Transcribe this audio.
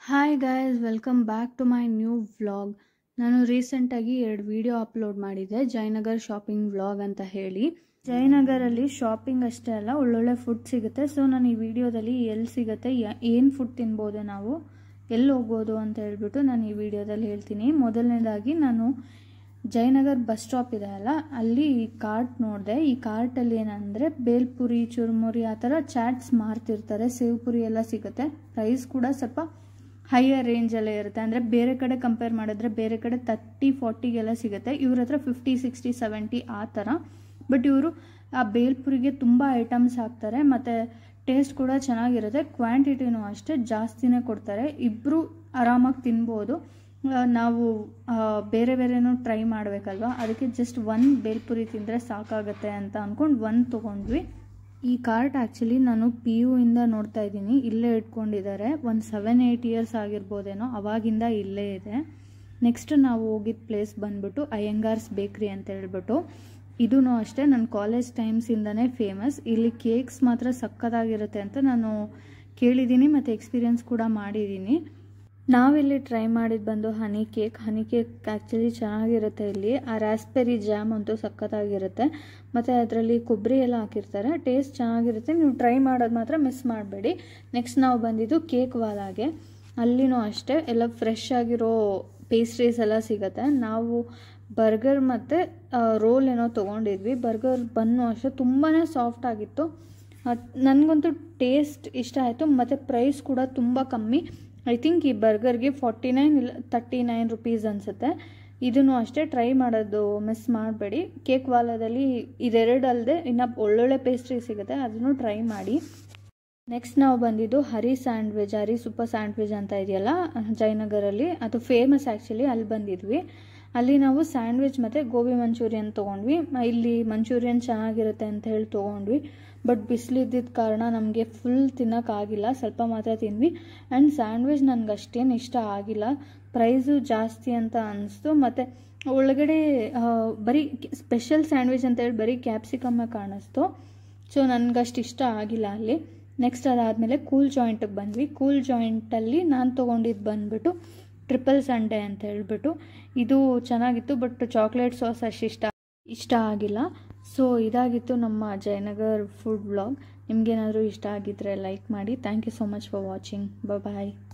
hi guys welcome back to my new vlog ನಾನು ರೀಸೆಂಟಾಗಿ ಎರಡು ವಿಡಿಯೋ ಅಪ್ಲೋಡ್ ಮಾಡಿದ್ದೆ ಜಯನಗರ್ ಶಾಪಿಂಗ್ ವ್ಲಾಗ್ ಅಂತ ಹೇಳಿ ಜಯನಗರಲ್ಲಿ ಶಾಪಿಂಗ್ ಅಷ್ಟೇ ಅಲ್ಲ ಒಳ್ಳೊಳ್ಳೆ ಫುಡ್ ಸಿಗುತ್ತೆ ಸೊ ನಾನು ಈ ವಿಡಿಯೋದಲ್ಲಿ ಎಲ್ಲಿ ಸಿಗುತ್ತೆ ಏನು ಫುಡ್ ತಿನ್ಬೋದು ನಾವು ಎಲ್ಲಿ ಹೋಗ್ಬೋದು ಅಂತ ಹೇಳ್ಬಿಟ್ಟು ನಾನು ಈ ವಿಡಿಯೋದಲ್ಲಿ ಹೇಳ್ತೀನಿ ಮೊದಲನೇದಾಗಿ ನಾನು ಜಯನಗರ್ ಬಸ್ ಸ್ಟಾಪ್ ಇದೆ ಅಲ್ಲ ಅಲ್ಲಿ ಈ ಕಾರ್ಟ್ ನೋಡಿದೆ ಈ ಕಾರ್ಟಲ್ಲಿ ಏನಂದರೆ ಬೇಲ್ಪುರಿ ಚುರುಮುರಿ ಆ ಥರ ಚಾಟ್ಸ್ ಮಾರ್ತಿರ್ತಾರೆ ಸೇವ್ ಪುರಿ ಎಲ್ಲ ಸಿಗುತ್ತೆ ಪ್ರೈಸ್ ಕೂಡ ಸ್ವಲ್ಪ ಹೈಯರ್ ರೇಂಜಲ್ಲೇ ಇರುತ್ತೆ ಅಂದರೆ ಬೇರೆ ಕಡೆ ಕಂಪೇರ್ ಮಾಡಿದ್ರೆ ಬೇರೆ ಕಡೆ ತರ್ಟಿ ಫಾರ್ಟಿಗೆಲ್ಲ ಸಿಗುತ್ತೆ ಇವ್ರ ಹತ್ರ ಫಿಫ್ಟಿ ಸಿಕ್ಸ್ಟಿ ಸೆವೆಂಟಿ ಆ ಥರ ಬಟ್ ಇವರು ಆ ಬೇಲ್ಪುರಿಗೆ ತುಂಬ ಐಟಮ್ಸ್ ಹಾಕ್ತಾರೆ ಮತ್ತು ಟೇಸ್ಟ್ ಕೂಡ ಚೆನ್ನಾಗಿರುತ್ತೆ ಕ್ವಾಂಟಿಟಿನೂ ಅಷ್ಟೇ ಜಾಸ್ತಿನೇ ಕೊಡ್ತಾರೆ ಇಬ್ಬರು ಆರಾಮಾಗಿ ತಿನ್ಬೋದು ಆ, ನಾವು ಆ, ಬೇರೆ ಬೇರೆನೂ ಟ್ರೈ ಮಾಡಬೇಕಲ್ವ ಅದಕ್ಕೆ ಜಸ್ಟ್ ಒಂದು ಬೇಲ್ಪುರಿ ತಿಂದರೆ ಸಾಕಾಗುತ್ತೆ ಅಂತ ಅಂದ್ಕೊಂಡು ಒಂದು ತೊಗೊಂಡ್ವಿ ಈ ಕಾರ್ಟ್ ಆ್ಯಕ್ಚುಲಿ ನಾನು ಪಿ ಯು ಇಂದ ನೋಡ್ತಾ ಇದ್ದೀನಿ ಇಲ್ಲೇ ಇಟ್ಕೊಂಡಿದ್ದಾರೆ ಒಂದು ಸೆವೆನ್ ಏಯ್ಟ್ ಇಯರ್ಸ್ ಆಗಿರ್ಬೋದೇನೋ ಅವಾಗಿಂದ ಇಲ್ಲೇ ಇದೆ ನೆಕ್ಸ್ಟ್ ನಾವು ಹೋಗಿದ್ದ ಪ್ಲೇಸ್ ಬಂದ್ಬಿಟ್ಟು ಅಯ್ಯಂಗಾರ್ಸ್ ಬೇಕ್ರಿ ಅಂತ ಹೇಳ್ಬಿಟ್ಟು ಇದೂ ಅಷ್ಟೇ ನನ್ನ ಕಾಲೇಜ್ ಟೈಮ್ಸಿಂದನೇ ಫೇಮಸ್ ಇಲ್ಲಿ ಕೇಕ್ಸ್ ಮಾತ್ರ ಸಕ್ಕತ್ತಾಗಿರುತ್ತೆ ಅಂತ ನಾನು ಕೇಳಿದ್ದೀನಿ ಮತ್ತು ಎಕ್ಸ್ಪೀರಿಯನ್ಸ್ ಕೂಡ ಮಾಡಿದ್ದೀನಿ ನಾವಿಲ್ಲಿ ಟ್ರೈ ಮಾಡಿದ್ದು ಬಂದು honey cake honey cake actually ಚೆನ್ನಾಗಿರುತ್ತೆ ಇಲ್ಲಿ ಆ ರಾಸ್ಬೆರಿ ಜಾಮ್ ಅಂತೂ ಸಖತ್ತಾಗಿರುತ್ತೆ ಮತ್ತು ಅದರಲ್ಲಿ ಕೊಬ್ಬರಿ ಎಲ್ಲ ಹಾಕಿರ್ತಾರೆ ಟೇಸ್ಟ್ ಚೆನ್ನಾಗಿರುತ್ತೆ ನೀವು ಟ್ರೈ ಮಾಡೋದು ಮಾತ್ರ ಮಿಸ್ ಮಾಡಬೇಡಿ ನೆಕ್ಸ್ಟ್ ನಾವು ಬಂದಿದ್ದು ಕೇಕ್ ವಾಲಾಗೆ ಅಲ್ಲಿನೂ ಅಷ್ಟೇ ಎಲ್ಲ ಫ್ರೆಶ್ ಆಗಿರೋ ಪೇಸ್ಟ್ರೀಸ್ ಎಲ್ಲ ಸಿಗುತ್ತೆ ನಾವು ಬರ್ಗರ್ ಮತ್ತು ರೋಲ್ ಏನೋ ತೊಗೊಂಡಿದ್ವಿ ಬರ್ಗರ್ ಬನ್ನು ಅಷ್ಟೇ ತುಂಬಾ ಸಾಫ್ಟ್ ಆಗಿತ್ತು ನನಗಂತೂ ಟೇಸ್ಟ್ ಇಷ್ಟ ಆಯಿತು ಮತ್ತು ಪ್ರೈಸ್ ಕೂಡ ತುಂಬ ಕಮ್ಮಿ ಐ ಥಿಂಕ್ ಈ ಬರ್ಗರ್ಗೆ ಫಾರ್ಟಿ ನೈನ್ ಇಲ್ಲ ತರ್ಟಿ ನೈನ್ ರುಪೀಸ್ ಅನಿಸುತ್ತೆ ಇದನ್ನು ಅಷ್ಟೇ ಟ್ರೈ ಮಾಡೋದು ಮಿಸ್ ಮಾಡಬೇಡಿ ಕೇಕ್ ವಾಲದಲ್ಲಿ ಇದೆರಡು ಅಲ್ಲದೆ ಇನ್ನು ಒಳ್ಳೊಳ್ಳೆ ಪೇಸ್ಟ್ರಿ ಸಿಗುತ್ತೆ ಅದನ್ನು ಟ್ರೈ ಮಾಡಿ ನೆಕ್ಸ್ಟ್ ನಾವು ಬಂದಿದ್ದು Hari sandwich Hari super sandwich ಅಂತ ಇದೆಯಲ್ಲ ಜಯನಗರಲ್ಲಿ ಅದು ಫೇಮಸ್ ಆ್ಯಕ್ಚುಲಿ ಅಲ್ಲಿ ಬಂದಿದ್ವಿ ಅಲ್ಲಿ ನಾವು ಸ್ಯಾಂಡ್ವಿಚ್ ಮತ್ತು ಗೋಬಿ ಮಂಚೂರಿಯನ್ ತೊಗೊಂಡ್ವಿ ಮ- ಇಲ್ಲಿ ಮಂಚೂರಿಯನ್ ಚೆನ್ನಾಗಿರುತ್ತೆ ಅಂತ ಹೇಳಿ ತೊಗೊಂಡ್ವಿ ಬಟ್ ಬಿಸಿಲಿದ್ದಿದ್ದ ಕಾರಣ ನಮಗೆ ಫುಲ್ ತಿನ್ನೋಕ್ಕಾಗಿಲ್ಲ ಸ್ವಲ್ಪ ಮಾತ್ರ ತಿಂದ್ವಿ ಆ್ಯಂಡ್ ಸ್ಯಾಂಡ್ವಿಚ್ ನನಗೆ ಅಷ್ಟೇನು ಇಷ್ಟ ಆಗಿಲ್ಲ ಪ್ರೈಸು ಜಾಸ್ತಿ ಅಂತ ಅನಿಸ್ತು ಮತ್ತು ಒಳಗಡೆ ಆ, ಬರೀ ಸ್ಪೆಷಲ್ ಸ್ಯಾಂಡ್ವಿಚ್ ಅಂತೇಳಿ ಬರೀ ಕ್ಯಾಪ್ಸಿಕಮ್ಮ ಕಾಣಿಸ್ತು ಸೊ ನನಗಷ್ಟು ಇಷ್ಟ ಆಗಿಲ್ಲ ಅಲ್ಲಿ ನೆಕ್ಸ್ಟ್ ಅದಾದಮೇಲೆ ಕೂಲ್ ಜಾಯಿಂಟಿಗೆ ಬಂದ್ವಿ ಕೂಲ್ ಜಾಯಿಂಟಲ್ಲಿ ನಾನು ತೊಗೊಂಡಿದ್ದು ಬಂದ್ಬಿಟ್ಟು ಟ್ರಿಪಲ್ ಸಂಡೇ ಅಂತ ಹೇಳ್ಬಿಟ್ಟು ಇದು ಚೆನ್ನಾಗಿತ್ತು ಬಟ್ ಚಾಕ್ಲೇಟ್ ಸಾಸ್ ಅಷ್ಟು ಇಷ್ಟ ಇಷ್ಟ ಆಗಿಲ್ಲ ಸೊ ಇದಾಗಿತ್ತು ನಮ್ಮ ಜಯನಗರ್ ಫುಡ್ ಬ್ಲಾಗ್ ನಿಮಗೇನಾದರೂ ಇಷ್ಟ ಆಗಿದ್ದರೆ ಲೈಕ್ ಮಾಡಿ thank you so much for watching bye